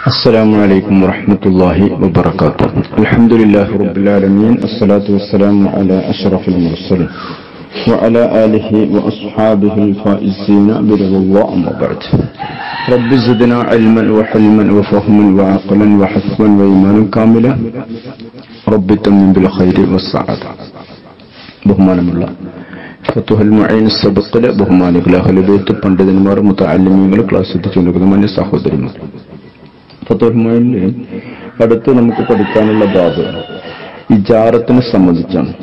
السلام عليكم ورحمة الله وبركاته الحمد لله رب العالمين الصلاة والسلام على أشرف المرسلين وعلى آله وأصحابه الفائزين برضا الله أما بعد رب زدنا علما وحلما وفهما وعقلا وحفظا وإيمانا كاملا رب تمن بالخير والسعادة ബഹുമാനമുള്ള ഫത്തുഹൽ മുഅൈൻ സബക്കിലെ ബഹുമാനികൾ അഹ്ലുബൈത്ത് പണ്ഡിതന്മാർ മുത്തഅല്ലിമീങ്ങൾ ക്ലാസ് എത്തിച്ചുകൊണ്ടിരിക്കുന്ന മന്യ സഹോദരിമാർ ഫത്തുഹൽ മുഅൈനിൽ അടുത്ത് നമുക്ക് പഠിക്കാനുള്ള ബാബ് ഇജാറത്തിനെ സംബന്ധിച്ചാണ്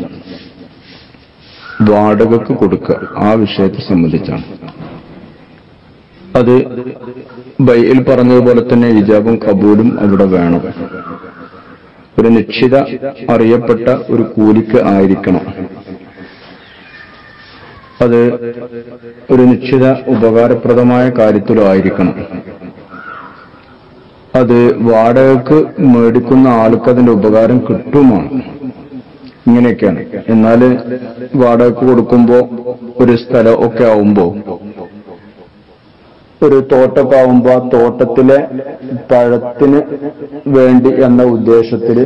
വാടകക്ക് കൊടുക്കുക ആ വിഷയത്തെ സംബന്ധിച്ചാണ് അത് ബൈയിൽ പറഞ്ഞതുപോലെ തന്നെ ഇജാബും കബൂലും അവിടെ വേണം ഒരു നിശ്ചിത അറിയപ്പെട്ട ഒരു കൂലിക്ക് ആയിരിക്കണം അത് ഒരു നിശ്ചിത ഉപകാരപ്രദമായ കാര്യത്തിലും ആയിരിക്കണം അത് വാടകക്ക് മേടിക്കുന്ന ആൾക്ക് അതിന്റെ ഉപകാരം കിട്ടുമാണ് ഇങ്ങനെയൊക്കെയാണ് എന്നാൽ വാടകക്ക് കൊടുക്കുമ്പോ ഒരു സ്ഥലം ഒക്കെ ആവുമ്പോ ഒരു തോട്ടമൊക്കെ ആവുമ്പോ ആ തോട്ടത്തിലെ പഴത്തിന് വേണ്ടി എന്ന ഉദ്ദേശത്തില്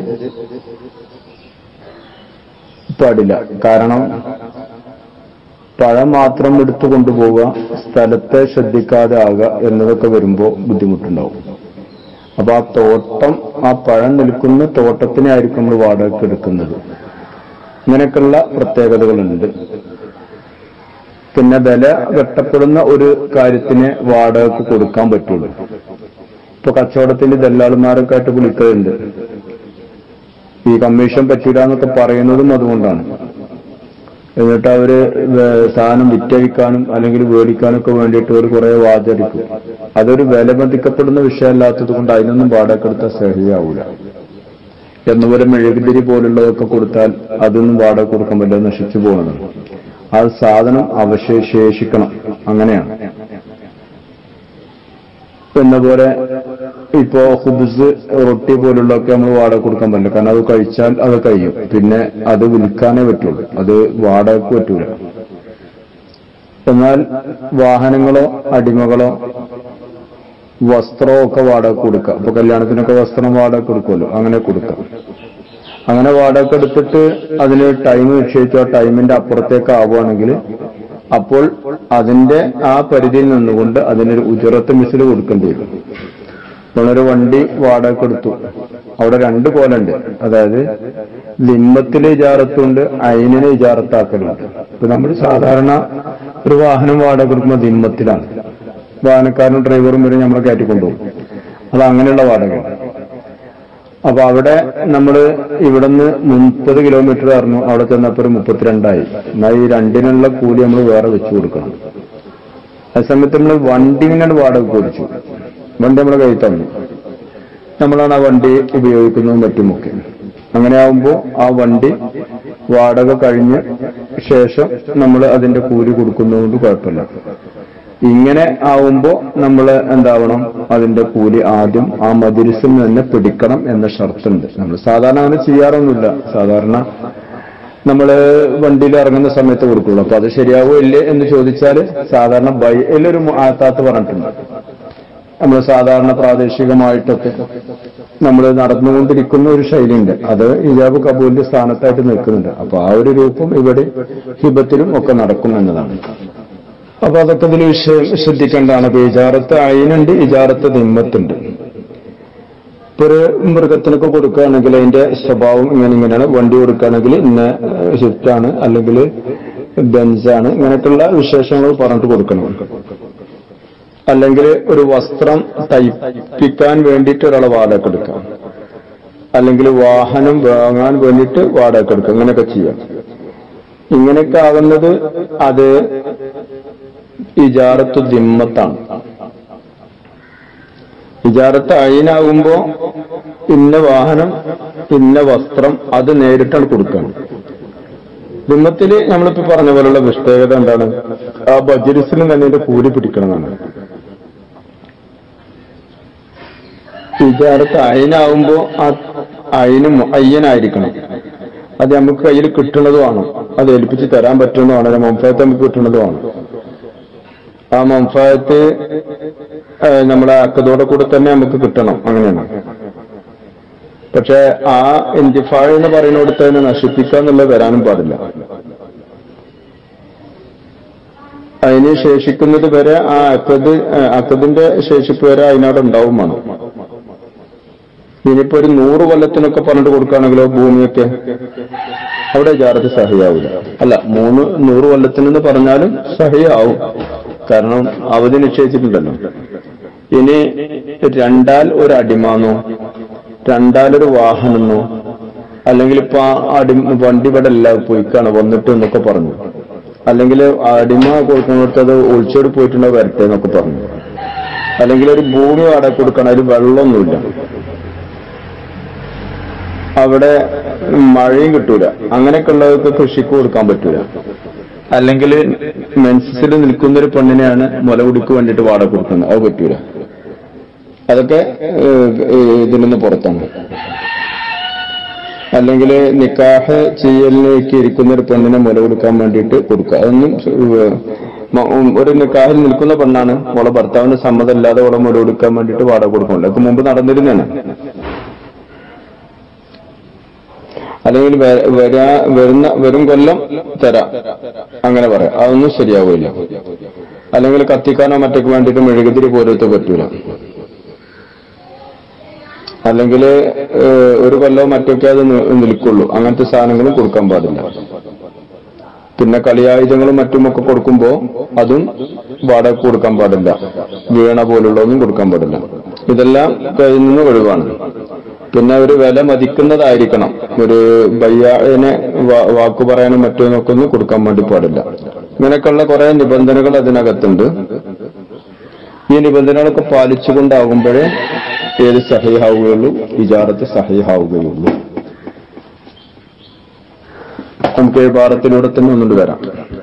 പാടില്ല കാരണം പഴം മാത്രം എടുത്തു കൊണ്ടുപോവുക സ്ഥലത്തെ ശ്രദ്ധിക്കാതെ ആകുക എന്നതൊക്കെ വരുമ്പോൾ ബുദ്ധിമുട്ടുണ്ടാവും അപ്പൊ ആ തോട്ടം ആ പഴം നിൽക്കുന്ന തോട്ടത്തിനെ ആയിരിക്കും നമ്മൾ വാടകയ്ക്ക് എടുക്കുന്നത് ഇങ്ങനെയൊക്കെയുള്ള പ്രത്യേകതകളുണ്ട് പിന്നെ വില വെട്ടപ്പെടുന്ന ഒരു കാര്യത്തിന് വാടകയ്ക്ക് കൊടുക്കാൻ പറ്റുള്ളൂ ഇപ്പൊ കച്ചവടത്തിന്റെ ദല്ലാളുമാരൊക്കെ ആയിട്ട് വിളിക്കലുണ്ട് ഈ കമ്മീഷൻ പറ്റില്ല എന്നൊക്കെ പറയുന്നതും അതുകൊണ്ടാണ് എന്നിട്ട് അവര് സാധനം വിറ്റഴിക്കാനും അല്ലെങ്കിൽ മേടിക്കാനും ഒക്കെ വേണ്ടിയിട്ട് ഒരു കുറെ വാചരിക്കും അതൊരു വില ബന്ധിക്കപ്പെടുന്ന വിഷയമല്ലാത്തത് കൊണ്ട് അതിനൊന്നും വാടകക്കെടുത്താൽ സഹിയാവൂല എന്നപോലെ മെഴുകുതിരി പോലുള്ളതൊക്കെ കൊടുത്താൽ അതൊന്നും വാടക കൊടുക്കാൻ പറ്റില്ല നശിച്ചു പോകുന്നതാണ് ആ സാധനം അവശേഷിക്കണം അങ്ങനെയാണ് എന്ന പോലെ ഇപ്പോ ഹുബ്സ് റൊട്ടി പോലുള്ളതൊക്കെ നമ്മൾ വാടക കൊടുക്കാൻ പറ്റില്ല കാരണം അത് കഴിച്ചാൽ അത് കഴിയും പിന്നെ അത് വിൽക്കാനേ പറ്റുള്ളൂ അത് വാടകക്ക് പറ്റൂല എന്നാൽ വാഹനങ്ങളോ അടിമകളോ വസ്ത്രമോ ഒക്കെ വാടക കൊടുക്കാം ഇപ്പൊ കല്യാണത്തിനൊക്കെ വസ്ത്രം വാടക കൊടുക്കുമല്ലോ അങ്ങനെ കൊടുക്കാം അങ്ങനെ വാടക എടുത്തിട്ട് അതിന് ടൈം നിശ്ചയിച്ചു ആ ടൈമിന്റെ അപ്പുറത്തേക്ക് ആവുകയാണെങ്കിൽ അപ്പോൾ അതിന്റെ ആ പരിധിയിൽ നിന്നുകൊണ്ട് അതിനൊരു ഉജറത്ത് മിസിൽ കൊടുക്കേണ്ടി വരും നമ്മളൊരു വണ്ടി വാടക കൊടുത്തു അവിടെ രണ്ട് കോലുണ്ട് അതായത് ലിമ്മത്തിലെ ഇജാറത്തുണ്ട് അയിനിനെ ഇജാറത്താക്കലുണ്ട് ഇപ്പൊ നമ്മൾ സാധാരണ ഒരു വാഹനം വാടക കൊടുക്കുമ്പോൾ ദിമ്മത്തിലാണ് വാഹനക്കാരനും ഡ്രൈവറും വരെ നമ്മളെ കയറ്റിക്കൊണ്ടുപോകും അത് അങ്ങനെയുള്ള വാടകയാണ് അപ്പൊ അവിടെ നമ്മൾ ഇവിടുന്ന് മുപ്പത് കിലോമീറ്റർ ആയിരുന്നു അവിടെ ചെന്നപ്പോൾ ഒരു മുപ്പത്തിരണ്ടായി എന്നാൽ ഈ രണ്ടിനുള്ള കൂലി നമ്മൾ വേറെ വെച്ചു കൊടുക്കണം ആ സമയത്ത് നമ്മൾ വണ്ടി ഇങ്ങനെ വാടക കൊടുച്ചു വണ്ടി നമ്മളെ കയ്യിൽ തന്നു നമ്മളാണ് ആ വണ്ടി ഉപയോഗിക്കുന്നതും മറ്റുമൊക്കെ അങ്ങനെ ആവുമ്പോൾ ആ വണ്ടി വാടക കഴിഞ്ഞ് ശേഷം നമ്മൾ അതിന്റെ കൂലി കൊടുക്കുന്നതുകൊണ്ട് കുഴപ്പമില്ല ഇങ്ങനെ ആവുമ്പോ നമ്മൾ എന്താവണം അതിന്റെ കൂലി ആദ്യം ആ മതിരിസിൽ തന്നെ പിടിക്കണം എന്ന ഷർത്തുണ്ട് നമ്മൾ സാധാരണ അങ്ങനെ ചെയ്യാറൊന്നുമില്ല സാധാരണ നമ്മള് വണ്ടിയിൽ ഇറങ്ങുന്ന സമയത്ത് കൊടുക്കുള്ളൂ അപ്പൊ അത് ശരിയാവോ ഇല്ലേ എന്ന് ചോദിച്ചാൽ സാധാരണ ബൈയിലൊരു ആത്താത്ത് പറഞ്ഞിട്ടുണ്ട് നമ്മൾ സാധാരണ പ്രാദേശികമായിട്ടൊക്കെ നമ്മൾ നടന്നുകൊണ്ടിരിക്കുന്ന ഒരു ശൈലിയുണ്ട് അത് ഇജാബ് കബൂലിന്റെ സ്ഥാനത്തായിട്ട് നിൽക്കുന്നുണ്ട് അപ്പൊ ആ ഒരു രൂപം ഇവിടെ ഹിബത്തിലും ഒക്കെ നടക്കും എന്നതാണ് അപ്പൊ അതൊക്കെ ഇതിൽ വിഷയം ശ്രദ്ധിക്കേണ്ടതാണ് അപ്പൊ ഇജാറത്ത് അയിനുണ്ട് ഇജാറത്ത് ദിമ്മത്തുണ്ട് ഇപ്പൊ ഒരു മൃഗത്തിനൊക്കെ കൊടുക്കുകയാണെങ്കിൽ അതിന്റെ സ്വഭാവം ഇങ്ങനെ ഇങ്ങനെയാണ് വണ്ടി കൊടുക്കുകയാണെങ്കിൽ ഇന്ന ഷിഫ്റ്റാണ് അല്ലെങ്കിൽ ബെൻസാണ് ഇങ്ങനെയൊക്കെയുള്ള വിശേഷങ്ങൾ പറഞ്ഞിട്ട് കൊടുക്കണം അല്ലെങ്കിൽ ഒരു വസ്ത്രം തയ്പ്പിക്കാൻ വേണ്ടിയിട്ട് ഒരാളെ വാടക എടുക്കാം അല്ലെങ്കിൽ വാഹനം വാങ്ങാൻ വേണ്ടിയിട്ട് വാടക എടുക്കാം ഇങ്ങനെയൊക്കെ ചെയ്യാം ഇങ്ങനെയൊക്കെ ആകുന്നത് അത് ഇജാറത്ത് ദിമ്മത്താണ് ഇജാറത്ത് അയിനാകുമ്പോ ഇന്ന വാഹനം ഇന്ന വസ്ത്രം അത് നേരിട്ടാണ് കൊടുക്കണം ദിമ്മത്തില് നമ്മളിപ്പോ പറഞ്ഞ പോലുള്ള പ്രത്യേകത എന്താണ് ആ ബജരിസിൽ തന്നെ ഇതിന്റെ കൂലി പിടിക്കണമെന്നാണ് ഇജാറത്ത് അയിനാവുമ്പോ ആ അയിന് അയ്യനായിരിക്കണം അത് നമുക്ക് കയ്യിൽ കിട്ടുന്നതുമാണ് അത് ഏൽപ്പിച്ച് തരാൻ പറ്റുന്നതാണ് മംഫയത്ത് നമുക്ക് കിട്ടുന്നതുമാണ് ആ മംഫായത്ത് ഏഹ്, നമ്മുടെ അക്കതോടെ കൂടെ തന്നെ നമുക്ക് കിട്ടണം അങ്ങനെയാണ് പക്ഷെ ആ ഇന്തിഫാ എന്ന് പറയുന്നിടത്ത് അതിനെ നശിപ്പിക്കുക എന്നുള്ളത് വരാനും പാടില്ല അതിന് ശേഷിക്കുന്നത് വരെ ആ അക്കത് ഏഹ്, അക്കതിന്റെ ശേഷിപ്പ് വരെ അതിനവിടെ ഉണ്ടാവും വേണം ഇനിയിപ്പോ ഒരു നൂറ് കൊല്ലത്തിനൊക്കെ പറഞ്ഞിട്ട് കൊടുക്കുകയാണെങ്കിലോ ഭൂമിയൊക്കെ അവിടെ ഇജാറത്ത് സഹിയാവില്ല അല്ല മൂന്ന് നൂറ് കൊല്ലത്തിനെന്ന് പറഞ്ഞാലും സഹിയാവും കാരണം അവധി നിശ്ചയിച്ചിട്ടുണ്ടല്ലോ ഇനി രണ്ടാൽ ഒരു അടിമാന്നോ രണ്ടാൽ ഒരു വാഹനമോ അല്ലെങ്കിൽ ഇപ്പൊ ആ അടി വണ്ടി ഇവിടെ അല്ല പോയിക്കാണ് വന്നിട്ട് എന്നൊക്കെ പറഞ്ഞു അല്ലെങ്കിൽ അടിമ കൊടുക്കുന്നിടത്ത് അത് ഒളിച്ചോടി പോയിട്ടുണ്ടോ വരട്ടെ എന്നൊക്കെ പറഞ്ഞു അല്ലെങ്കിൽ ഒരു ഭൂമി വാടക കൊടുക്കണം അതിൽ വെള്ളമൊന്നുമില്ല അവിടെ മഴയും കിട്ടൂല അങ്ങനെയൊക്കെ ഉള്ളവർക്ക് കൃഷിക്ക് കൊടുക്കാൻ പറ്റൂല അല്ലെങ്കിൽ മെൻസസിൽ നിൽക്കുന്ന ഒരു പെണ്ണിനെയാണ് മുലകുടിക്ക് വേണ്ടിയിട്ട് വാടക കൊടുക്കുന്നത് അത് പറ്റൂല അതൊക്കെ ഏഹ്, ഏഹ്, ഇതിൽ നിന്ന് പുറത്താണ് അല്ലെങ്കിൽ നിക്കാഹ് ചെയ്യലിലേക്ക് ഇരിക്കുന്ന ഒരു പെണ്ണിനെ മുല കൊടുക്കാൻ വേണ്ടിയിട്ട് കൊടുക്കുക അതൊന്നും ഏഹ്, മ- ഉം, ഒരു നിക്കാഹിൽ നിൽക്കുന്ന പെണ്ണാണ് അവളെ ഭർത്താവിന്റെ സമ്മതമില്ലാതെ അവളെ മുല കൊടുക്കാൻ വേണ്ടിയിട്ട് വാടക കൊടുക്കുന്നില്ല അതൊക്കെ മുമ്പ് നടന്നിരുന്നതാണ് അല്ലെങ്കിൽ വര- വരാ വരുന്ന വരും കൊല്ലം തരാം അങ്ങനെ പറയാം അതൊന്നും ശരിയാവില്ല അല്ലെങ്കിൽ കത്തിക്കാനോ മറ്റൊക്കെ വേണ്ടിയിട്ട് മെഴുകുതിരി പോലത്തെ പറ്റൂല അല്ലെങ്കിൽ ഒരു കൊല്ലവും മറ്റൊക്കെ അത് നി- നിൽക്കുള്ളൂ അങ്ങനത്തെ സാധനങ്ങളും കൊടുക്കാൻ പാടില്ല പിന്നെ കളിയായുധങ്ങളും മറ്റുമൊക്കെ കൊടുക്കുമ്പോ അതും വാടക കൊടുക്കാൻ പാടില്ല വീണ പോലുള്ളതൊന്നും കൊടുക്കാൻ പാടില്ല ഇതെല്ലാം കയ്യിൽ നിന്ന് ഒഴിവാണ് പിന്നെ ഒരു വില മതിക്കുന്നതായിരിക്കണം ഒരു ബയ്യാനെ വാക്കു പറയാനും മറ്റൊന്നൊക്കെ ഒന്നും കൊടുക്കാൻ വേണ്ടി പാടില്ല ഇങ്ങനെയൊക്കെയുള്ള കുറെ നിബന്ധനകൾ അതിനകത്തുണ്ട് ഈ നിബന്ധനകളൊക്കെ പാലിച്ചുകൊണ്ടാകുമ്പോഴേ ഏത് സഹിഹാവുകയുള്ളൂ ഇജാറത്ത് സഹിഹാവുകയുള്ളൂ നമുക്ക് ഈ പാഠത്തിലൂടെ തന്നെ ഒന്നുകൊണ്ട് വരാം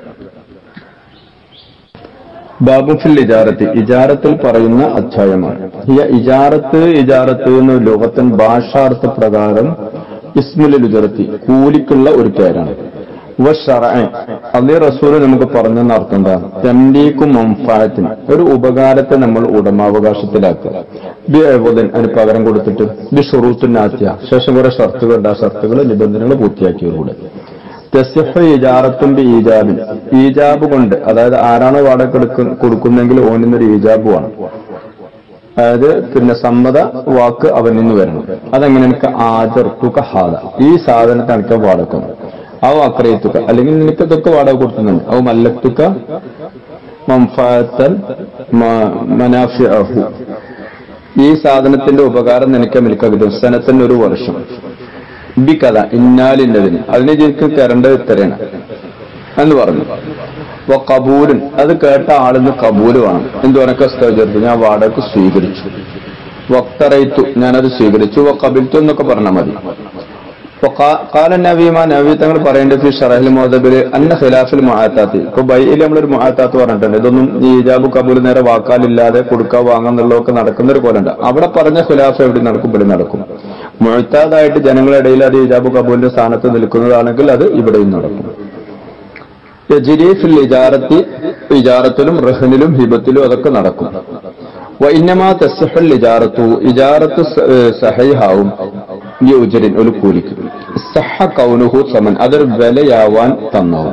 ബാബുഫിൽ ഇജാറത്ത് ഇജാറത്തിൽ പറയുന്ന അധ്യായമാണ് ഹിയ ഇജാറത്ത് ഇജാറത്ത് എന്ന ലോകത്തൻ ഭാഷാർത്ഥ പ്രകാരം ഇസ്മുൽ ഉജറത്തി കൂലിക്കുള്ള ഒരു പേരാണ് അതേ റസൂല് നമുക്ക് പറഞ്ഞെന്ന് അർത്ഥം എന്താ തംലീക്കും മംഫായത്തിന് ഒരു ഉപകാരത്തെ നമ്മൾ ഉടമാവകാശത്തിലാക്കുക ബി എഴുപതൻ അതിന് പകരം കൊടുത്തിട്ട് ബി ഷുറൂത്തുനാത്യ ശേഷം കുറെ ഷർത്തുകളുണ്ട് ആ ഷർത്തുകൾ നിബന്ധനകൾ പൂർത്തിയാക്കിയതുകൂടെ തെസിഫ ഈജാറത്തും ബി ഈജാബിൻ ഈജാബ് കൊണ്ട് അതായത് ആരാണോ വാടക കൊടുക്ക- കൊടുക്കുന്നെങ്കിൽ ഓനിന്നൊരു ഈജാബുമാണ് അതായത് പിന്നെ സമ്മത വാക്ക് അവനിൽ നിന്ന് വരണം അതെങ്ങനെ എനിക്ക് ആചർത്തുക ഹാദ ഈ സാധനത്തെ എനിക്ക് വാടക അവ അക്രയത്തുക അല്ലെങ്കിൽ നിനക്ക് ഇതൊക്കെ വാടക കൊടുക്കുന്നുണ്ട് അവ മല്ലത്തുക മംഫാത്തൻ മനാഫിഅഹു ഈ സാധനത്തിന്റെ ഉപകാരം നിനക്ക് മിൽക്കുക സനത്തിന് ഒരു വർഷം ബി കഥ ഇന്നാലിന്നതിന് അതിനെ എനിക്ക് തരേണ്ടത് ഇത്രയാണ് എന്ന് പറഞ്ഞു അപ്പൊ കബൂലൻ അത് കേട്ട ആളിന്ന് കബൂല് വേണം എന്ത് പറഞ്ഞ സ്ഥലത്ത് ഞാൻ വാടക സ്വീകരിച്ചു വക്തറയിത്തു ഞാനത് സ്വീകരിച്ചു കബിൽത്തു എന്നൊക്കെ പറഞ്ഞാൽ മതി കാല നവീമ നവീ തങ്ങൾ പറയേണ്ടത് ഫി ഷറഹിൽ മോദബില് അന്ന ഖിലാഫിൽ മുഹാത്താത്തി ഇപ്പൊ ബൈയിൽ നമ്മളൊരു മുഹാത്താത്ത് പറഞ്ഞിട്ടുണ്ട് ഇതൊന്നും ഈ ഇജാബ് കബൂൽ നേരെ വാക്കാലില്ലാതെ കൊടുക്കുക വാങ്ങാന്നുള്ളതൊക്കെ നടക്കുന്ന ഒരു കോലുണ്ട് അവിടെ പറഞ്ഞ ഖിലാഫ് എവിടെ നടക്കും ഇവിടെ നടക്കും മുഴത്താതായിട്ട് ജനങ്ങളുടെ ഇടയിൽ അത് ഇജാബ് കബൂലിന്റെ സ്ഥാനത്ത് നിൽക്കുന്നതാണെങ്കിൽ അത് ഇവിടെയും നടക്കും യജിരീഫിൽ ഇജാറത്തി ഇജാറത്തിലും റഹനിലും ഹിബത്തിലും അതൊക്കെ നടക്കും വൈന്നമാ തസ്ഹൽ ഇജാറത്തു ഇജാറത്ത് സ- ഏഹ് സഹൈഹാവും ഈ ഉജരിൻ ഒരു കൂലിക്ക് സഹ കൗനുഹു സമൻ അതൊരു വിലയാവാൻ തന്നവും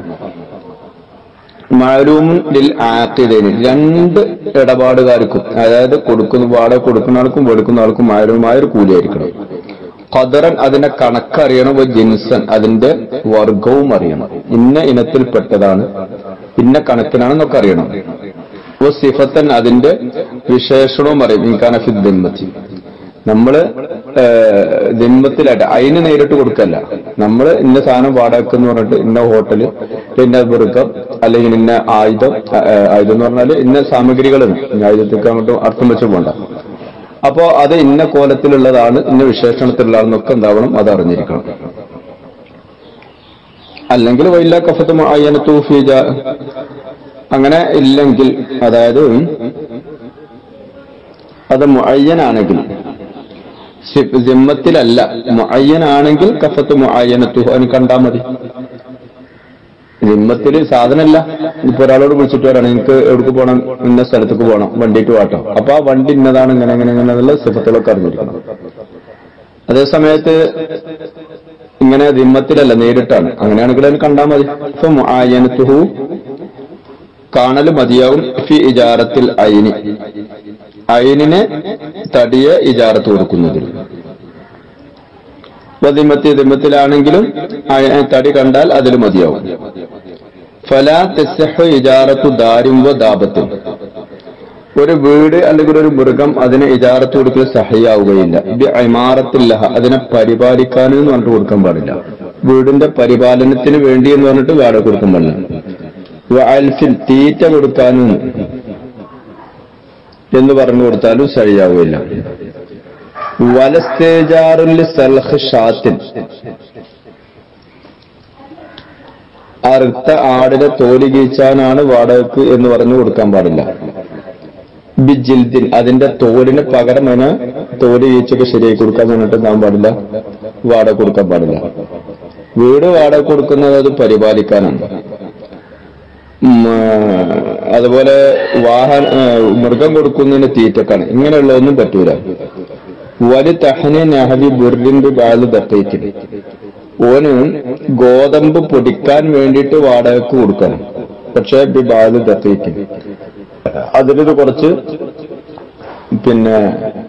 മാലൂമുൻ ലിൽ ആഖിദൈനി രണ്ട് ഇടപാടുകാർക്കും അതായത് കൊടുക്കുന്ന വാടക കൊടുക്കുന്ന ആൾക്കും കൊടുക്കുന്ന ആൾക്കും മാലൂമായ ഒരു കൂലിയായിരിക്കണം ഖദറൻ അതിന്റെ കണക്കറിയണം ഒരു ജിൻസൻ അതിന്റെ വർഗവും അറിയണം ഇന്ന ഇനത്തിൽപ്പെട്ടതാണ് ഇന്ന കണക്കിനാണെന്നൊക്കെ അറിയണം ഓ സിഫത്തൻ അതിന്റെ വിശേഷണവും അറിയും ഇൻകാനഫി ദിമ്മത്തി നമ്മള് ദിമ്മത്തിലായിട്ട് അതിന് നേരിട്ട് കൊടുക്കല്ല നമ്മള് ഇന്ന സാധനം വാടക എന്ന് പറഞ്ഞിട്ട് ഇന്ന ഹോട്ടല് ഇന്ന വൃക്കം അല്ലെങ്കിൽ ഇന്ന ആയുധം ആ, ആ, ആയുധം എന്ന് പറഞ്ഞാല് ഇന്ന സാമഗ്രികളുണ്ട് ഇന്ന ആയുധത്തേക്ക് അങ്ങോട്ട് അർത്ഥം വെച്ച് പോണ്ട അപ്പോ അത് ഇന്ന കോലത്തിലുള്ളതാണ് ഇന്ന വിശേഷണത്തിലുള്ളതാണെന്നൊക്കെ എന്താവണം അത് അറിഞ്ഞിരിക്കണം അല്ലെങ്കിൽ വൈല കഫത്ത് മുഅയ്യനത്തു ഫീ ജാ- അങ്ങനെ ഇല്ലെങ്കിൽ അതായത് അത് മുഅയ്യനാണെങ്കിൽ സി- സിമ്മത്തിലല്ല മുഅയ്യനാണെങ്കിൽ കഫത്ത് മുഅയ്യനത്തു അതിന് കണ്ടാ മതി നിമ്മത്തില് സാധനമല്ല ഇപ്പൊ ഒരാളോട് വിളിച്ചിട്ട് പറയണം എനിക്ക് എവിടേക്ക് പോകണം ഇന്ന സ്ഥലത്തേക്ക് പോകണം വണ്ടിയിട്ട് വാട്ടോ അപ്പൊ ആ വണ്ടി ഇന്നതാണ് ഇങ്ങനെ ഇങ്ങനെ ഇങ്ങനെ എന്നുള്ള സിഫത്തുകളൊക്കെ അറിഞ്ഞിരിക്കണം അതേ സമയത്ത് ഇങ്ങനെ ദിമ്മത്തിലല്ല നേരിട്ടാണ് അങ്ങനെയാണെങ്കിൽ അതിന് കണ്ടാൽ മതി ഇപ്പൊ ആയനത്തുഹു കാണൽ മതിയാവും ഫി ഇജാറത്തിൽ അയിനി അയിനിനെ തടിയ ഇജാറത്ത് കൊടുക്കുന്നതിൽ ദിമ്മത്തി ദിമ്മത്തിലാണെങ്കിലും അയ- തടി കണ്ടാൽ അതിൽ മതിയാവും ഫലാ തെസ്സഹു ഇജാറത്തു ദാരും വ ദാബത്തും ഒരു വീട് അല്ലെങ്കിൽ ഒരു മൃഗം അതിന് ഇജാറത്ത് കൊടുക്കൽ സഹയാവുകയില്ല ഇത് ഇമാറത്തില്ല അതിനെ പരിപാലിക്കാനും എന്ന് പറഞ്ഞിട്ട് കൊടുക്കാൻ പാടില്ല വീടിന്റെ പരിപാലനത്തിന് വേണ്ടി എന്ന് പറഞ്ഞിട്ട് വാടക കൊടുക്കാൻ പാടില്ല വ അൽഫിൽ തീറ്റ കൊടുക്കാനും എന്ന് പറഞ്ഞു കൊടുത്താലും ശരിയാവുകയില്ല വലസ്തേജാറുൽ സൽഹ് ഷാത്തിൻ അറുത്ത ആടിനെ തോല് കീച്ചാനാണ് വാടകക്ക് എന്ന് പറഞ്ഞു കൊടുക്കാൻ പാടില്ല ബിജിൽദിൻ അതിന്റെ തോലിന് പകരം അതിന് തോല് കീച്ചൊക്കെ ശരിയാക്കി കൊടുക്കാൻ പറഞ്ഞിട്ട് നാൻ പാടില്ല വാടക കൊടുക്കാൻ പാടില്ല വീട് വാടക കൊടുക്കുന്നത് അത് പരിപാലിക്കാനാണ് ഉം, ആ, അതുപോലെ വാഹന ആ, മൃഗം കൊടുക്കുന്നതിന് തീറ്റക്കാണ് ഇങ്ങനെയുള്ളതൊന്നും പറ്റൂല വലി തഹനെ നഹവി ബുർദിന്റെ ബാല് ദത്തേക്കിന് ഓന് ഗോതമ്പ് പൊടിക്കാൻ വേണ്ടിയിട്ട് വാടകക്ക് കൊടുക്കണം പക്ഷെ ബി ബാല് ദത്തേക്കിന് അതിലൊരു കുറച്ച് പിന്നെ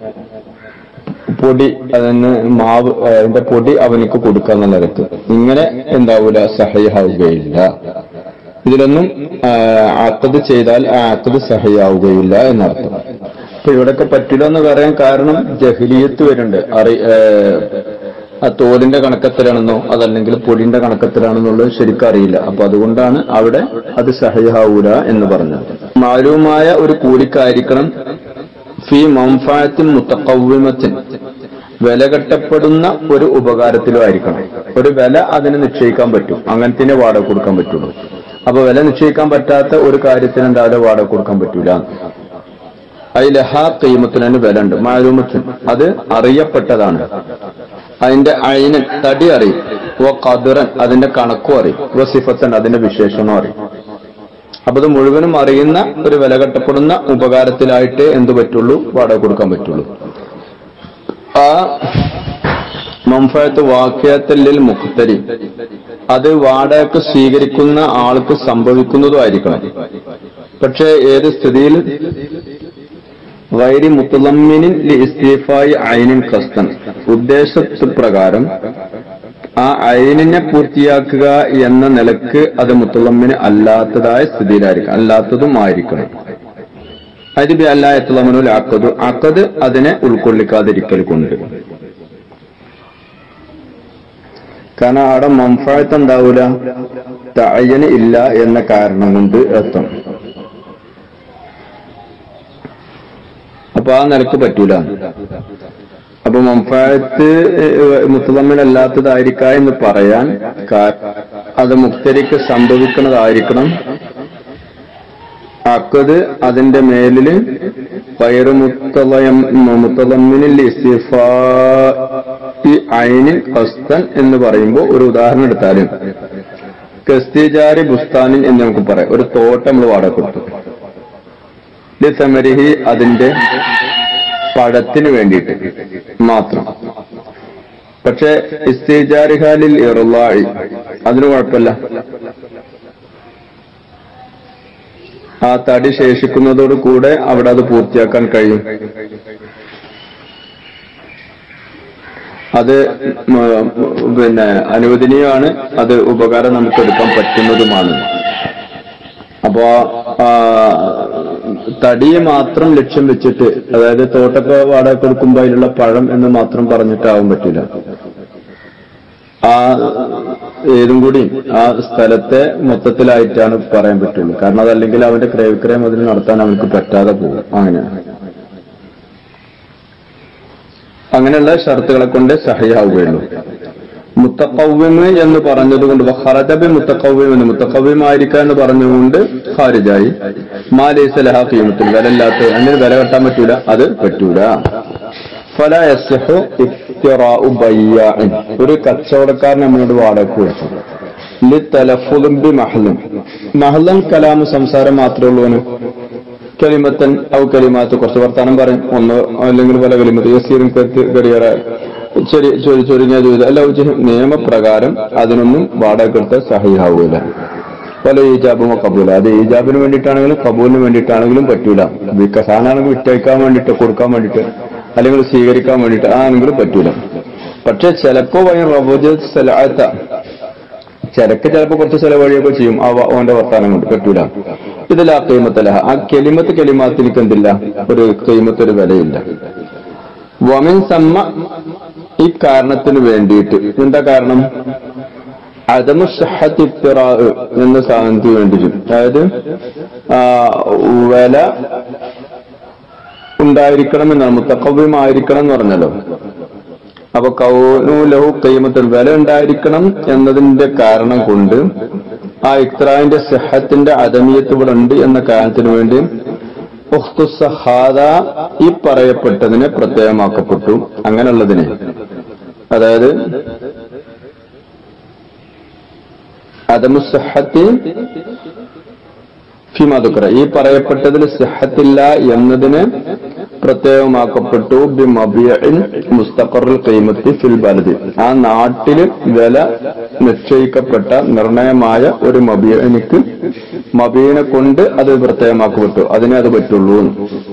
പൊടി അതിന് മാവ് ആ, അതിന്റെ പൊടി അവനിക്ക് കൊടുക്കാന്നുള്ള നിരക്ക് ഇങ്ങനെ എന്താവൂല സഹയാവുകയില്ല ഇതിലൊന്നും ആക്കത് ചെയ്താൽ ആ ആക്കത് സഹയാവുകയില്ല എന്നർത്ഥം അപ്പൊ ഇവിടൊക്കെ പറ്റില്ല എന്ന് പറയാൻ കാരണം ജഹ്ലിയത്ത് വരുന്നുണ്ട് അറി ആ, ആ തോലിന്റെ കണക്കത്തിലാണെന്നോ അതല്ലെങ്കിൽ പൊടിന്റെ കണക്കത്തിലാണെന്നുള്ളത് ശരിക്കും അറിയില്ല അപ്പൊ അതുകൊണ്ടാണ് അവിടെ അത് സഹയാവൂല എന്ന് പറഞ്ഞത് മാലൂമായ ഒരു കൂലിക്കായിരിക്കണം ഫി മംഫായത്തിൻ മുത്തക്കവ്യമത്തിൻ വില കെട്ടപ്പെടുന്ന ഒരു ഉപകാരത്തിലും ആയിരിക്കണം ഒരു വില അതിന് നിശ്ചയിക്കാൻ പറ്റും അങ്ങനത്തെ വാടക കൊടുക്കാൻ പറ്റുള്ളൂ അപ്പൊ വില നിശ്ചയിക്കാൻ പറ്റാത്ത ഒരു കാര്യത്തിന് എന്തായാലും വാടക കൊടുക്കാൻ പറ്റൂല അതിലഹ കീമത്തിന് വില ഉണ്ട് മാലൂമത്തിന് അത് അറിയപ്പെട്ടതാണ് അതിന്റെ അയിനൻ തടി അറിയും ഓ കതിറൻ അതിന്റെ കണക്കും അറിയും ഓ സിഫത്തൻ അതിന്റെ വിശേഷണം അറിയും അപ്പൊ ഇത് മുഴുവനും അറിയുന്ന ഒരു വില കെട്ടപ്പെടുന്ന ഉപകാരത്തിലായിട്ട് എന്ത് പറ്റുള്ളൂ വാടക കൊടുക്കാൻ പറ്റുള്ളൂ ആ മംഫയത്ത് വാക്യത്തിൽ മുഖത്തരി അത് വാടകക്ക് സ്വീകരിക്കുന്ന ആൾക്ക് സംഭവിക്കുന്നതും ആയിരിക്കണം പക്ഷേ ഏത് സ്ഥിതിയിൽ വൈരി മുത്തലമ്മിനിൻ ഇസ്തീഫായി ഐനിൻ കസ്തൻ ഉദ്ദേശത്ത് പ്രകാരം ആ ഐനിനെ പൂർത്തിയാക്കുക എന്ന നിലക്ക് അത് മുത്തലമ്മിന് അല്ലാത്തതായ സ്ഥിതിയിലായിരിക്കും അല്ലാത്തതും ആയിരിക്കണം അതിബി അല്ല എത്തലമനുൽ അക്കത് അക്കത് അതിനെ ഉൾക്കൊള്ളിക്കാതിരിക്കൽ കൊണ്ട് കാരണം അവിടെ മംഫായത്ത് എന്താവൂല തയ്യന് ഇല്ല എന്ന കാരണം കൊണ്ട് എത്തും അപ്പൊ ആ നിലക്ക് പറ്റൂല അപ്പൊ മംഫായത്ത് മുത്തലമ്മനല്ലാത്തതായിരിക്ക എന്ന് പറയാൻ കാ- അത് മുക്തരിക്ക് സംഭവിക്കുന്നതായിരിക്കണം അക്കത് അതിന്റെ മേലില് പയറ് മുത്തലയം മുത്തലമ്മിനിൽ ഇസ്തിഫാ ഐനിൻ കസ്തൻ എന്ന് പറയുമ്പോൾ ഒരു ഉദാഹരണം എടുത്താലും കസ്തിജാരി ബുസ്താനിൻ എന്ന് നമുക്ക് പറയാം ഒരു തോട്ടം നമ്മൾ വാടക കൊടുത്തു ലിസമരിഹി അതിന്റെ പഴത്തിന് വേണ്ടിയിട്ട് മാത്രം പക്ഷെ ഇസ്തിജാരിഹാലിൽ ഇറുള്ളായി അതിന് കുഴപ്പമില്ല ആ തടി ശേഷിക്കുന്നതോട് കൂടെ അവിടെ അത് പൂർത്തിയാക്കാൻ കഴിയും അത് മ- പിന്നെ അനുവദനീയമാണ് അത് ഉപകാരം നമുക്ക് എടുക്കാൻ പറ്റുന്നതുമാണ് അപ്പോ ആ, തടിയെ മാത്രം ലക്ഷ്യം വെച്ചിട്ട് അതായത് തോട്ടൊക്കെ വാടക കൊടുക്കുമ്പോൾ അതിലുള്ള പഴം എന്ന് മാത്രം പറഞ്ഞിട്ടാവാൻ പറ്റില്ല ആ ഏതും കൂടി ആ സ്ഥലത്തെ മൊത്തത്തിലായിട്ടാണ് പറയാൻ പറ്റുള്ളൂ കാരണം അതല്ലെങ്കിൽ അവന്റെ ക്രയവിക്രയം അതിന് നടത്താൻ അവർക്ക് പറ്റാതെ പോകും അങ്ങനെയാണ് അങ്ങനെയുള്ള ഷർത്തുകളെ കൊണ്ട് സഹയാവുകയുള്ളൂ മുത്തക്കവ്യമ് എന്ന് പറഞ്ഞതുകൊണ്ട് ഹറജബി മുത്തക്കവ്യം എന്ന് മുത്തക്കവ്യമായിരിക്കുക എന്ന് പറഞ്ഞുകൊണ്ട് ഖാരിജായി മാലേസ ലഹ കീമത്തിൽ വിലല്ലാത്ത അതിന് വില കെട്ടാൻ പറ്റൂല അത് പറ്റൂല ഫല യസ്ഹു ഇഫ്തിറാഉ ബയ്യാഇൻ. ഒരു കച്ചവടക്കാരൻ നമ്മളോട് വാടക കൊടുത്തു ലിത്തലഫുദും ബി മഹലും മഹലൻ കലാമ് സംസാരം മാത്രമേ ഉള്ളൂവന് കലിമത്തൻ ഔ കലിമാത്ത് കുറച്ച് വർത്താനം പറയും ഒന്ന് അല്ലെങ്കിൽ പല കലിമത്ത് യസീറും കരിയറ ചെറിയ ചൊരി ചൊരിഞ്ഞ ചെയ്ത് അല്ല ഉച്ച നിയമപ്രകാരം അതിനൊന്നും വാടക എടുത്ത സഹിയാവൂല പല ഈജാബും കബൂല അത് ഈജാബിന് വേണ്ടിയിട്ടാണെങ്കിലും കബൂലിന് വേണ്ടിയിട്ടാണെങ്കിലും പറ്റൂല വികസാനാണെങ്കിൽ വിറ്റയക്കാൻ വേണ്ടിയിട്ട് കൊടുക്കാൻ വേണ്ടിയിട്ട് അല്ലെങ്കിൽ സ്വീകരിക്കാൻ വേണ്ടിയിട്ട് ആണെങ്കിലും പറ്റൂല പക്ഷെ ചിലപ്പോ സ്ഥലത്ത ചരക്ക് ചിലപ്പോ കുറച്ച് ചെലവഴിയൊക്കെ ചെയ്യും ആ വ- ഓന്റെ വർത്താനം കൊണ്ട് പറ്റൂല ഇതിലാ കൈമത്തല ആ കെലിമത്ത് കെലിമാത്തിനിക്ക് എന്തില്ല ഒരു കൈമത്ത് ഒരു വിലയില്ല വമിൻ സമ്മ ഈ കാരണത്തിന് വേണ്ടിയിട്ട് എന്താ കാരണം അദമു ഷഹത്ത് ഇഫ്തിറാ എന്ന സാധനത്തിന് വേണ്ടിയിട്ട് അതായത് ആ, വില ഉണ്ടായിരിക്കണം എന്നാണ് മുത്തക്കവ്യമായിരിക്കണം എന്ന് പറഞ്ഞല്ലോ അപ്പൊ കൗനു ലഹു കൈമത്തിൽ വില ഉണ്ടായിരിക്കണം എന്നതിന്റെ കാരണം കൊണ്ട് ആ ഇക്രാന്റെ സിഹത്തിന്റെ അദമിയത്ത് ഇവിടെ ഉണ്ട് എന്ന കാരണത്തിന് വേണ്ടി ഉഖ്തു സഹാദ ഈ പറയപ്പെട്ടതിനെ പ്രത്യേകമാക്കപ്പെട്ടു അങ്ങനെയുള്ളതിനെ അതായത് അദമു സഹത്തി ഫിമാതുക്കറ ഈ പറയപ്പെട്ടതിൽ സിഹത്തില്ല എന്നതിന് പ്രത്യേകമാക്കപ്പെട്ടു ബി മബിയൻ മുസ്തഖറുൽ കൈമത്തി ഫിൽ ബലദി ആ നാട്ടിൽ വില നിശ്ചയിക്കപ്പെട്ട നിർണയമായ ഒരു മബിയനിക്ക് മബീനെ കൊണ്ട് അത് പ്രത്യേകമാക്കപ്പെട്ടു അതിനെ അത് പറ്റുള്ളൂ എന്ന്.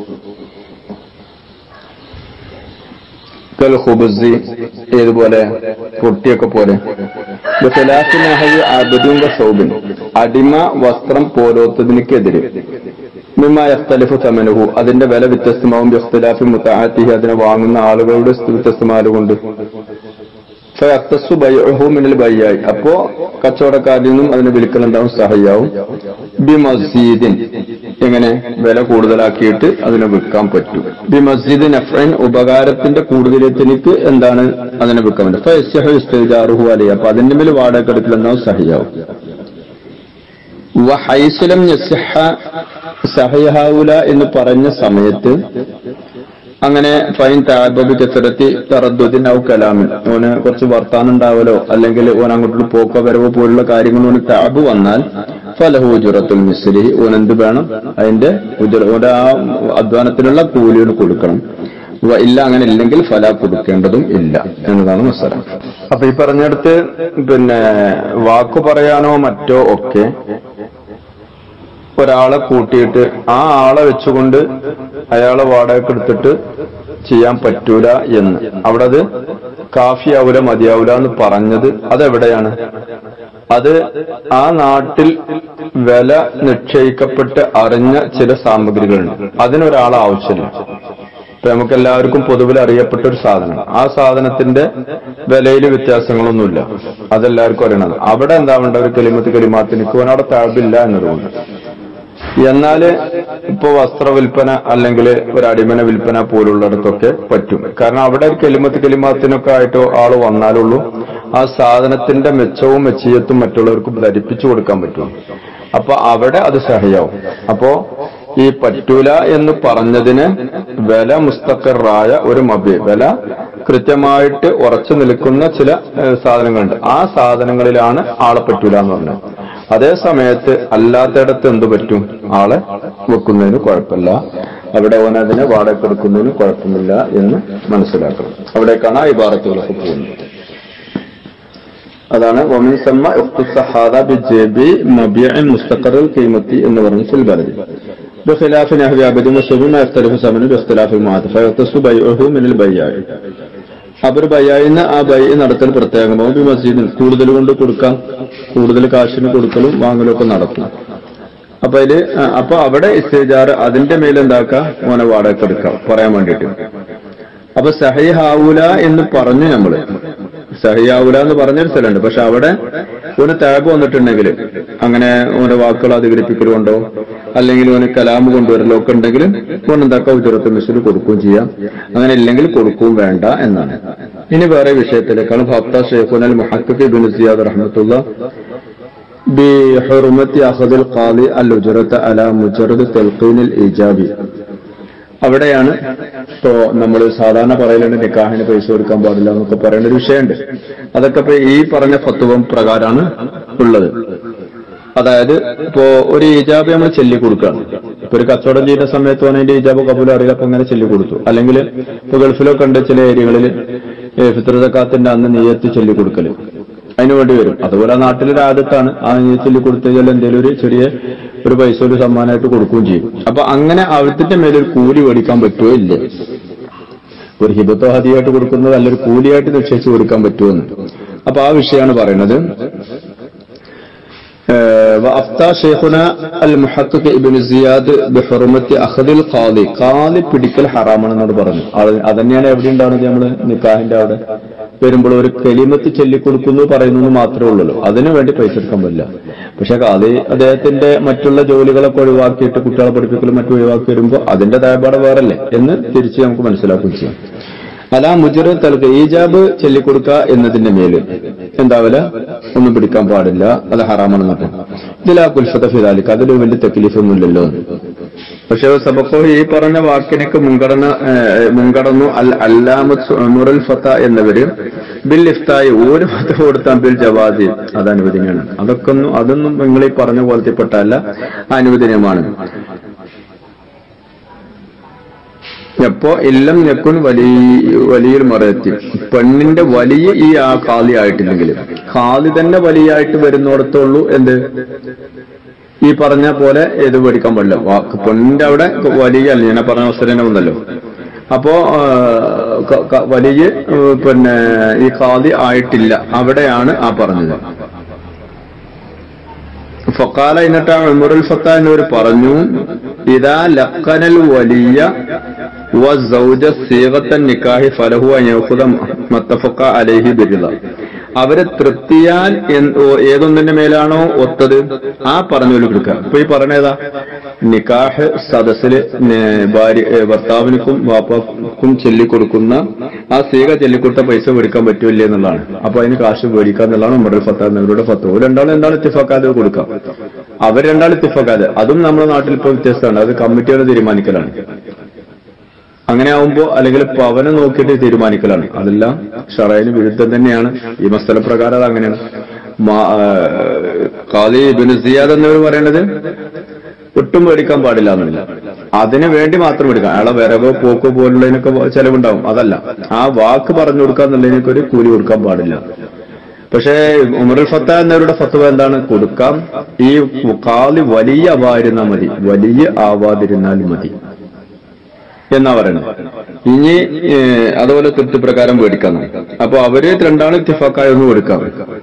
കൽ ഖുബ്സി ഏതുപോലെ പൊട്ടിയൊക്കെ പോലെ ബിഖിലാഫി നഹയി അബ്ദും വ സൗബിൻ അടിമ വസ്ത്രം പോലോത്തതിനെതിരെ മിമ്മ യഖ്തലിഫു തമനുഹു അതിന്റെ വില വ്യത്യസ്തമാവും ബിഖ്തിലാഫി മുതഅത്തിഹി അതിനെ വാങ്ങുന്ന ആളുകളുടെ വ്യത്യസ്തമായതുകൊണ്ട് ഫയഖ്തസു ബൈഉഹു മിനൽ ബയ്യായി അപ്പോ കച്ചവടക്കാരിൽ നിന്നും അതിനെ വിൽക്കലുണ്ടാവും സഹയാവും ബി മസ്ജിദിൻ എങ്ങനെ വില കൂടുതലാക്കിയിട്ട് അതിനെ വിൽക്കാൻ പറ്റും ബി മസ്ജിദ് നഫ്രൻ ഉപകാരത്തിന്റെ കൂടുതലെത്തിനിക്ക് എന്താണ് അതിനെ വിൽക്കാൻ പറ്റും ഫയസ്യഹു ഇസ്തിജാറുഹു അലൈഹി അപ്പൊ അതിന്റെ മേൽ വാടക എടുക്കലുണ്ടാവും സഹയാവും വഹൈസുലം യസ്ഹ സഹയഹാവുല എന്ന് പറഞ്ഞ സമയത്ത് അങ്ങനെ ഫൈൻ താബബി കസരത്തി തറദ്ദുദിൻ ഔ കലാമിൻ ഓന് കുറച്ച് വർത്താനം ഉണ്ടാവലോ അല്ലെങ്കിൽ ഓൻ അങ്ങോട്ടുള്ള പോക്കോ വരവോ പോലുള്ള കാര്യങ്ങൾ ഓന് താബ് വന്നാൽ ഫലഹു ഉജുറത്തുൽ മിസ്ലി ഓൻ എന്ത് വേണം അതിന്റെ ഉജുറ ഓന്റെ ആ അധ്വാനത്തിനുള്ള കൂലിയോട് കൊടുക്കണം വ ഇല്ല അങ്ങനെ ഇല്ലെങ്കിൽ ഫല കൊടുക്കേണ്ടതും ഇല്ല എന്നതാണ് മസല അപ്പൊ ഈ പറഞ്ഞെടുത്ത് പിന്നെ വാക്കു പറയാനോ മറ്റോ ഒക്കെ ഒരാളെ കൂട്ടിയിട്ട് ആ ആളെ വെച്ചുകൊണ്ട് അയാളെ വാടകയ്ക്ക് എടുത്തിട്ട് ചെയ്യാൻ പറ്റൂല എന്ന് അവിടെ അത് കാഫിയാവൂല മതിയാവൂല എന്ന് പറഞ്ഞത് അതെവിടെയാണ് അത് ആ നാട്ടിൽ വില നിശ്ചയിക്കപ്പെട്ട് അറിഞ്ഞ ചില സാമഗ്രികളുണ്ട് അതിനൊരാളെ ആവശ്യമില്ല ഇപ്പൊ നമുക്ക് എല്ലാവർക്കും പൊതുവിൽ അറിയപ്പെട്ട ഒരു സാധനം ആ സാധനത്തിന്റെ വിലയിൽ വ്യത്യാസങ്ങളൊന്നുമില്ല അതെല്ലാവർക്കും അറിയണം അവിടെ എന്താ വേണ്ട ഒരു കെലിമത്ത് കെലിമാത്തിനിക്ക് അവിടെ താഴ്വില്ല എന്നതുകൊണ്ട് എന്നാല് ഇപ്പൊ വസ്ത്ര വിൽപ്പന അല്ലെങ്കിൽ ഒരു അടിമന വിൽപ്പന പോലുള്ളിടത്തൊക്കെ പറ്റും കാരണം അവിടെ ഒരു കെലിമത്ത് കെലിമാത്തിനൊക്കെ ആയിട്ടോ ആള് വന്നാലുള്ളൂ ആ സാധനത്തിന്റെ മെച്ചവും മെച്ചീയത്തും മറ്റുള്ളവർക്ക് ധരിപ്പിച്ചു കൊടുക്കാൻ പറ്റും അപ്പൊ അവിടെ അത് സഹയാവും അപ്പോ ഈ പറ്റൂല എന്ന് പറഞ്ഞതിന് വില മുസ്തഖറായ ഒരു മബി വില കൃത്യമായിട്ട് ഉറച്ചു നിൽക്കുന്ന ചില ഏഹ്, സാധനങ്ങളുണ്ട് ആ സാധനങ്ങളിലാണ് ആളെ പറ്റൂല എന്ന് പറഞ്ഞത് അതേ സമയത്ത് അല്ലാത്തയിടത്ത് എന്ത് പറ്റും ആളെ വെക്കുന്നതിന് കുഴപ്പമില്ല അവിടെ ഓൻ അതിനെ വാടക കൊടുക്കുന്നതിന് കുഴപ്പമില്ല എന്ന് മനസ്സിലാക്കണം അവിടേക്കാണ് ആ ഇബാറത്തുകളൊക്കെ പോകുന്നത് അതാണ് ഒമിൻ സമ്മ ഇഖ്തുസഹാദ ബിജേബി മബിയൻ മുസ്തഖറുൽ ഖീമത്തി എന്ന് പറഞ്ഞ സിൽബലി بخلاف نحو عبد وسب ما يختلف ثمنه باختلاف المعاطف فيختص بيعه من البياع അവർ ബയ്യായിന്ന് ആ ബൈ നടത്തൽ പ്രത്യേകമാവും ബി മസ്ജിദിൽ കൂടുതൽ കൊണ്ട് കൊടുക്കാം കൂടുതൽ കാശിന് കൊടുക്കലും വാങ്ങലും ഒക്കെ നടക്കും അപ്പൊ അതില് ആ, അപ്പൊ അവിടെ ഇസ്തേജാറ് അതിന്റെ മേലെന്താക്കാം ഓനെ വാടക എടുക്കാം പറയാൻ വേണ്ടിയിട്ട് അപ്പൊ സഹിഹാവൂല എന്ന് പറഞ്ഞു നമ്മള് സഹിയാവൂല എന്ന് പറഞ്ഞൊരു സ്ഥലമുണ്ട് പക്ഷെ അവിടെ ഓന് ടാബ് വന്നിട്ടുണ്ടെങ്കിൽ അങ്ങനെ ഓന്റെ വാക്കുകൾ അധികരിപ്പിക്കലുണ്ടോ അല്ലെങ്കിൽ ഓന് കലാമ് കൊണ്ടുവരലോ ഒക്കെ ഉണ്ടെങ്കിൽ ഓൻ എന്താക്കാം ഉജറത്ത് മിസ്സിൽ കൊടുക്കുകയും ചെയ്യാം അങ്ങനെ ഇല്ലെങ്കിൽ കൊടുക്കുകയും വേണ്ട എന്നാണ് ഇനി വേറെ വിഷയത്തിലേക്കാണ് ഭക്ത ഷെയ്ഖുൻ അൽ മുഹക്കിഫ് ബിൻ സിയാദ് റഹ്മത്തുള്ള بحرمة أخذ القاضي الأجرة على مجرد تلقين الإيجاب അവിടെയാണ് ഇപ്പോ നമ്മൾ സാധാരണ പറയലുണ്ട് നിക്കാഹിന് പൈസ കൊടുക്കാൻ പാടില്ല എന്നൊക്കെ പറയുന്ന ഒരു വിഷയമുണ്ട് അതൊക്കെ ഇപ്പൊ ഈ പറഞ്ഞ ഫത്വം പ്രകാരമാണ് ഉള്ളത് അതായത് ഇപ്പോ ഒരു ഈജാബ് നമ്മൾ ചൊല്ലി കൊടുക്കുകയാണ് ഇപ്പൊ ഒരു കച്ചവടം ചെയ്യുന്ന സമയത്ത് ഓൻ അതിന്റെ ഈജാബ് കബൂൽ അറിയില്ല അപ്പൊ അങ്ങനെ ചൊല്ലി കൊടുത്തു അല്ലെങ്കിൽ ഇപ്പൊ ഗൾഫിലൊക്കെ ഉണ്ട് ചില ഏരിയകളിൽ ഫിത്രസക്കാത്തിന്റെ അന്ന് നെയ്യത്ത് ചൊല്ലി കൊടുക്കല് അതിന് വേണ്ടി വരും അതുപോലെ ആ നാട്ടിലൊരു ആദത്താണ് ആ നെയ്യത്ത് ചൊല്ലി കൊടുത്തു കഴിഞ്ഞാൽ എന്തെങ്കിലും ഒരു ചെറിയ ഒരു പൈസ ഒരു സമ്മാനമായിട്ട് കൊടുക്കുകയും ചെയ്യും അപ്പൊ അങ്ങനെ അവിടത്തിന്റെ മേലൊരു കൂലി മേടിക്കാൻ പറ്റുമോ ഇല്ല ഒരു ഹിബത്തോ ഹതിയായിട്ട് കൊടുക്കുന്നത് അല്ലൊരു കൂലിയായിട്ട് നിശ്ചയിച്ച് കൊടുക്കാൻ പറ്റുമെന്ന് അപ്പൊ ആ വിഷയമാണ് പറയുന്നത് وأفتى شيخنا المحقق ابن زياد بحرمة أخذ القاضي قاضي പിടിക്കൽ ഹറാമാണെന്നോട് പറഞ്ഞു അത് അതന്നെയാണ് എവിടെ ഉണ്ടാവുന്നത് നമ്മള് നിക്കാഹിന്റെ അവിടെ വരുമ്പോൾ ഒരു കെലിമത്ത് ചൊല്ലിക്കൊടുക്കുന്നു പറയുന്നു മാത്രമേ ഉള്ളൂ അതിനു വേണ്ടി പൈസ എടുക്കാൻ പറ്റില്ല പക്ഷെ കാതി അദ്ദേഹത്തിന്റെ മറ്റുള്ള ജോലികളൊക്കെ ഒഴിവാക്കിയിട്ട് കുട്ടികളെ പഠിപ്പിക്കലും മറ്റും ഒഴിവാക്കി വരുമ്പോൾ അതിന്റെ ദയപാട് വേറല്ലേ എന്ന് തിരിച്ച് നമുക്ക് മനസ്സിലാക്കുകയും ചെയ്യാം അലാ മുജറ തൽക്ക് ഈജാബ് ചൊല്ലിക്കൊടുക്ക എന്നതിന്റെ മേല് എന്താവല ഒന്നും പിടിക്കാൻ പാടില്ല അത് ഹറാമാണെന്നൊക്കെ ഇതിലാ കുൽഫത്ത ഫിദാലിക്ക് അതിൽ വലിയ തെക്കിലീഫൊന്നുമില്ലല്ലോ പക്ഷെ സബക്കോ ഈ പറഞ്ഞ വാക്കിനൊക്കെ മുൻഗണന ഏഹ്, മുൻകടന്നു അൽ അല്ലാമത്ത് നുറൽ ഫത്ത എന്നവര് ബിൽ ഇഫ്തായി ഒരു ഫത്ത കൊടുത്താൽ ബിൽ ജവാദി അത് അനുവദനീയമാണ് അതൊക്കെ ഒന്നും അതൊന്നും നിങ്ങൾ ഈ പറഞ്ഞ പോലത്തെപ്പെട്ടല്ല അനുവദനീയമാണ് എപ്പോ ഇല്ലം നെക്കുൻ വലിയ വലിയ മറയത്തി പെണ്ണിന്റെ വലിയ ഈ ആ കാലി ആയിട്ടില്ലെങ്കിൽ കാലി തന്നെ വലിയായിട്ട് വരുന്നിടത്തുള്ളൂ എന്ത് ഈ പറഞ്ഞ പോലെ ഏത് മേടിക്കാൻ പാടില്ല വാക്ക് പെണ്ണിന്റെ അവിടെ വലിയ അല്ല ഞാൻ പറഞ്ഞ അവസരം തന്നെ വന്നല്ലോ അപ്പോ ആ, ക- ക- വലിയ ഏ, പിന്നെ ഈ കാലി ആയിട്ടില്ല അവിടെയാണ് ആ പറഞ്ഞത് ഫക്കാല എന്നിട്ട് ഉമറുൽ ഫത്ത എന്നവർ പറഞ്ഞു ഇതാ ലക്കനൽ വലിയ വസൗജ സീഗത്തൻ നിക്കാഹി ഫലഹു അയഹുദ മത്തഫക്ക അലൈഹി ബിരുദ അവരെ തൃപ്തിയാൽ എന്ത് ഓ- ഏതൊന്നിന്റെ മേലാണോ ഒത്തത് ആ പറഞ്ഞോല് കൊടുക്കുക ഇപ്പൊ ഈ പറഞ്ഞേതാ നിക്കാഹ് സദസ്സില് നെ- ഭാര്യ ഏ, ഭർത്താവിനും വാപ്പാക്കും ചൊല്ലിക്കൊടുക്കുന്ന ആ സീക ചൊല്ലിക്കൊടുത്ത പൈസ മേടിക്കാൻ പറ്റൂല എന്നുള്ളതാണ് അപ്പൊ അതിന് കാശ് മേടിക്കുക എന്നുള്ളതാണ് ഉമറുൽ ഫത്ത എന്നവരുടെ ഫത്ത് ഒരു രണ്ടാളും രണ്ടാളും ഇത്തിഫാക്കാതെ കൊടുക്കാം അവർ രണ്ടാളും ഇത്തിഫാക്കാതെ അതും നമ്മുടെ നാട്ടിൽ ഇപ്പൊ വ്യത്യസ്തമാണ് അത് കമ്മിറ്റികൾ തീരുമാനിക്കലാണ് അങ്ങനെ ആവുമ്പോ അല്ലെങ്കിൽ പവനെ നോക്കിയിട്ട് തീരുമാനിക്കലാണ് അതെല്ലാം ഷറൈന് വിരുദ്ധം തന്നെയാണ് ഈ മസ്തല പ്രകാരം അത് അങ്ങനെയാണ് മാ- ആ, ഖാദി ഇബ്നു സിയാദ് എന്നവർ പറയുന്നത് ഒട്ടും മേടിക്കാൻ പാടില്ല എന്നില്ല അതിന് വേണ്ടി മാത്രം എടുക്കാം അയാളെ വിറകോ പോക്കോ പോലുള്ളതിനൊക്കെ ചെലവുണ്ടാവും അതല്ല ആ വാക്ക് പറഞ്ഞു കൊടുക്കുക എന്നുള്ളതിനൊക്കെ ഒരു കൂലി കൊടുക്കാൻ പാടില്ല പക്ഷേ ഉമറുൽ ഫത്ത എന്നവരുടെ ഫത്വ എന്താണ് കൊടുക്കാം ഈ കാലി വലിയ ആവാതിരുന്നാൽ മതി വലിയ ആവാതിരുന്നാൽ മതി എന്നാ പറയുന്നത് ഇനി ഏഹ്, അതുപോലെ തൃപ്തിപ്രകാരം മേടിക്കാം അപ്പൊ അവര് രണ്ടാളും ഇത്തിഫാക്കായി ഒന്ന് കൊടുക്കാം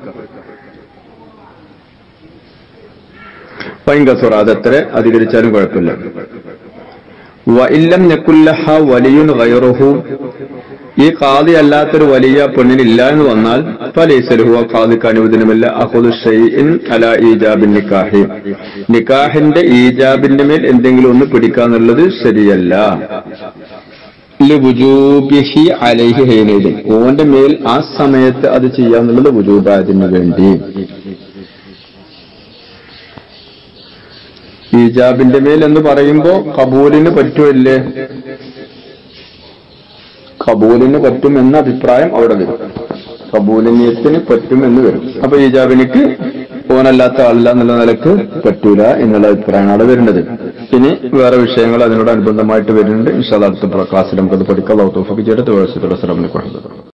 പൈങ്കസുറ അതെത്ര അധികരിച്ചാലും കുഴപ്പമില്ല വഇല്ലം നെക്കുല്ലഹ വലിയുൻ ഗൈറുഹു ഈ കാതി അല്ലാത്തൊരു വലിയ പെണ്ണിനില്ല എന്ന് വന്നാൽ ഫലൈസലുഹു ആ കാതിക്ക് അനുവദനമില്ല അഹുദു ഷൈഇൻ അല ഈജാബിൻ നിക്കാഹി നിക്കാഹിന്റെ ഈജാബിന്റെ മേൽ എന്തെങ്കിലും ഒന്ന് പിടിക്കാന്നുള്ളത് ശരിയല്ല ലിവുജൂബിഹി അലൈഹി ഹൈനൈദിൻ ഓന്റെ മേൽ ആ സമയത്ത് അത് ചെയ്യാന്നുള്ളത് വുജൂബായതിനു വേണ്ടി ഈജാബിന്റെ മേൽ എന്ന് പറയുമ്പോ കബൂലിന് പറ്റുമല്ലേ കബൂലിന് പറ്റും എന്ന അഭിപ്രായം അവിടെ വരും കബൂലിനിയത്തിന് പറ്റും എന്ന് വരും അപ്പൊ ഈജാബിനിക്ക് ഓനല്ലാത്ത ആളല്ല എന്നുള്ള നിലക്ക് പറ്റൂല എന്നുള്ള അഭിപ്രായമാണ് അവിടെ വരുന്നത് ഇനി വേറെ വിഷയങ്ങൾ അതിനോട് അനുബന്ധമായിട്ട് വരുന്നുണ്ട് ഇൻഷാല്ല അടുത്ത ക്ലാസ്സിൽ നമുക്കത് പഠിക്കാം ഔട്ട് ഓഫ് ചെയ്തിട്ട് തൊഴിൽ ശ്രമിക്കണം